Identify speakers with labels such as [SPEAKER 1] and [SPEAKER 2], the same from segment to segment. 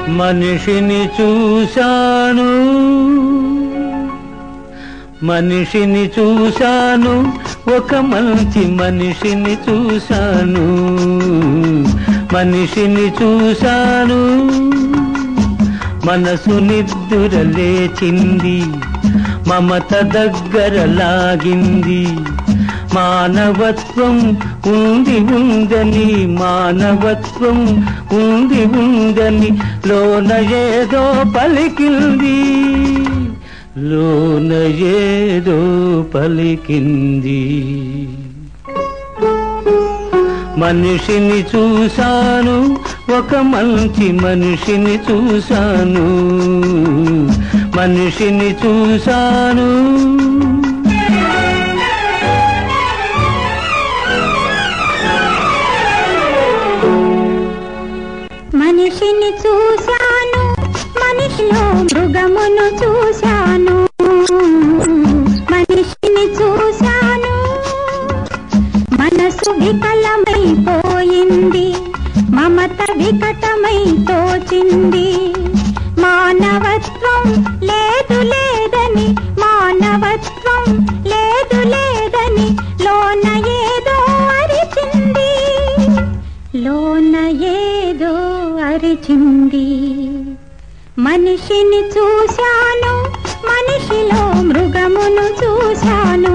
[SPEAKER 1] మనిషిని చూశాను మనిషిని చూశాను ఒక మంచి మనిషిని చూశాను మనిషిని చూశాను మనసు నిద్దుర లేచింది మమత దగ్గర లాగింది మానవత్వం ఉంది ఉందని మానవత్వం ఉంది ఉందని లోన ఏదో పలికింది లోన ఏదో పలికింది మనిషిని చూశాను ఒక మంచి మనిషిని చూశాను మనిషిని చూశాను
[SPEAKER 2] మనిషిని చూశాను మనిషిలో మృగమును చూశాను మనిషిని చూశాను మనసు వికలమైపోయింది మమత వికటమై తోచింది మానవత్వం లేదు లేదని మానవత్వం లేదు లేదని లోన ఏదో అరిచింది లోన ఏదో అరిచింది మనిషిని చూశాను మనిషిలో మృగమును చూశాను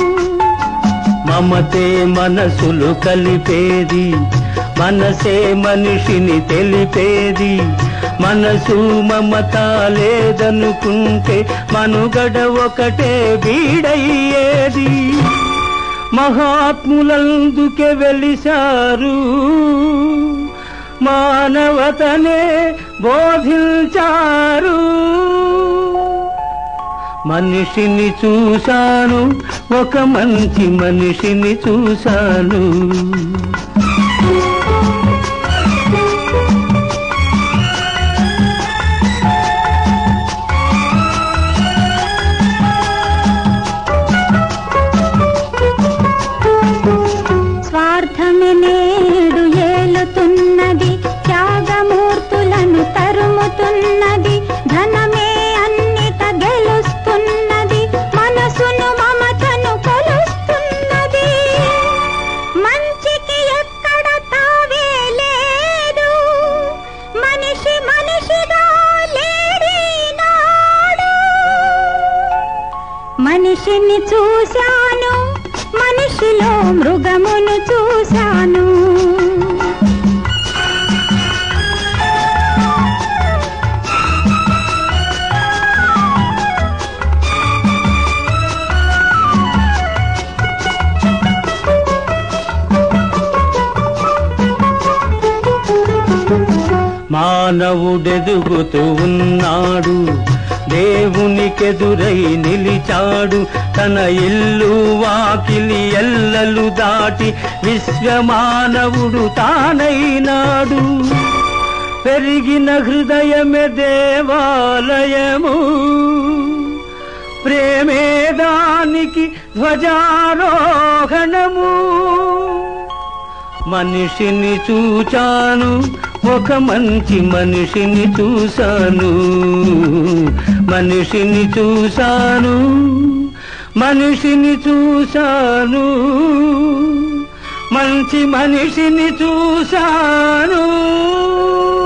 [SPEAKER 1] మమతే మనసులు కలిపేది మనసే మనిషిని తెలిపేది మనసు మమత లేదనుకుంటే మనుగడ ఒకటే బీడయ్యేది మహాత్ములందుకే వెలిశారు మానవతనే బోధించారు మనిషిని చూశాను ఒక మంచి మనిషిని చూశాను
[SPEAKER 2] స్వార్థమే నేడు ఏలుతున్నది త్యాగమూర్తులను తరుముతున్నది ధనమే అన్నిట గెలుస్తున్నది మనసును మమతను కొలుస్తున్నది మంచికి ఎక్కడ తావే లేదు మనిషి మనిషిగా లేడీనాడు మనిషిని చూశాను మనిషిలో మృగమును చూశాను
[SPEAKER 1] మానవుడెదుగుతూ ఉన్నాడు దేవునికెదురై నిలిచాడు తన ఇల్లు వాకిలి ఎల్లలు దాటి విశ్వమానవుడు తానైనాడు పెరిగిన హృదయమే దేవాలయము ప్రేమే దానికి ధ్వజారోహణము మనిషిని చూచాను ఒక మంచి మనిషిని చూశాను మనిషిని చూశాను మనిషిని చూశాను మంచి మనిషిని చూశాను